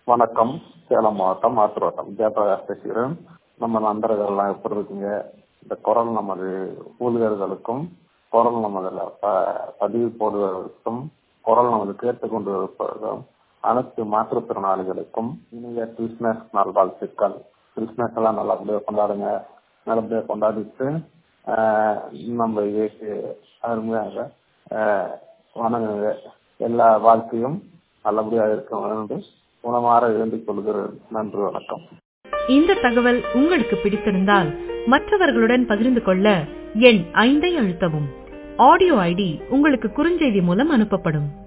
வணக்கம் சேலம் மாவட்டம் ஆத்திரோட்டம் ஜெயபிரகாஷ் பேசுகிறேன் நம்ம நண்பர்கள்லாம் எப்படி இருக்கீங்க இந்த குரல் நமது ஊழியர்களுக்கும் குரல் நமதுல ப- பதிவு போடுவதற்கும் குரல் நமது கேட்டுக்கொண்டு இருப்பதற்கும் அனைத்து மாற்றுத்திறனாளிகளுக்கும் இனிய கிறிஸ்துமஸ் நாள் வாழ்த்துக்கள் கிறிஸ்துமஸ் எல்லாம் நல்லபடியாக கொண்டாடுங்க நல்லபடியாக கொண்டாடிட்டு ஆஹ், நம்ம இயேசு அருமையாக ஆஹ், வணங்குங்க எல்லா வாழ்க்கையும் நல்லபடியாக இருக்க வேண்டும் உணமாற வேண்டிக் கொள்கிறேன் நன்றி வணக்கம் இந்த தகவல் உங்களுக்கு பிடித்திருந்தால் மற்றவர்களுடன் பகிர்ந்து கொள்ள எண் ஐந்தை அழுத்தவும் ஆடியோ ஐடி உங்களுக்கு குறுஞ்செய்தி மூலம் அனுப்பப்படும்